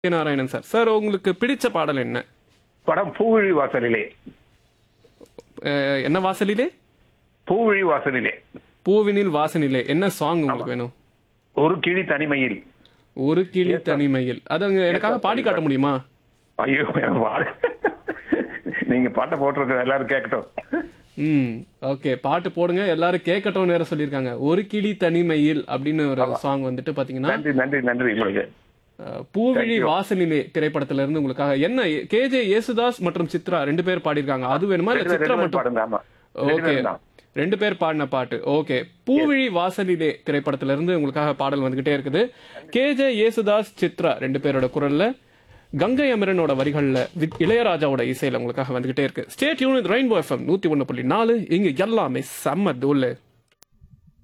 Narayanan sir sir உங்களுக்கு பிடிச்ச பாடல் என்ன படம் பூவிழி வாசலிலே அஹ், என்ன வாசலிலே பூவிழி வாசலிலே பூவினில் வாசனிலே என்ன சாங் உங்களுக்கு வேணும் ஒரு கிளி தனிமையில் ஒரு கிளி தனிமையில் அது அங்க எனக்காக பாடி காட்ட முடியுமா ஐயோ எனக்கு பாடு நீங்க பாட்டை போட்டுருக்க எல்லாரும் கேட்கட்டும் ம் ஓகே பாட்டு போடுங்க எல்லாரும் கேட்கட்டும் நேரம் சொல்லியிருக்காங்க ஒரு கிளி தனிமையில் அப்படின்னு ஒரு சாங் வந்துட்டு பாத்தீங்கன்னா நன்றி நன்றி நன்றி உங்களுக்கு அஹ், பூவிழி வாசலிலே திரைப்படத்துல இருந்து உங்களுக்காக என்ன கேஜே யேசுதாஸ் மற்றும் சித்ரா ரெண்டு பேர் பாடியிருக்காங்க அது வேணுமா இல்ல ரெண்டு சித்ரா பேரும் மட்டும் பாடுங்க ஆமா ரெண்டு ஓகே பேரும் தான். ரெண்டு பேர் பாடின பாட்டு ஓகே பூவிழி வாசலிலே திரைப்படத்துல இருந்து உங்களுக்காக பாடல் வந்துகிட்டே இருக்குது கேஜே யேசுதாஸ் சித்ரா ரெண்டு பேரோட குரல்ல கங்கை அமரனோட வரிகள்ல வித் இளையராஜாவோட இசையில உங்களுக்காக வந்துகிட்டே இருக்கு ஸ்டேட் யூனிட் ரெயின்போ எஃப்எம் நூத்தி ஒண்ணு புள்ளி நாலு இங்க எல்லாமே செம்ம தூள்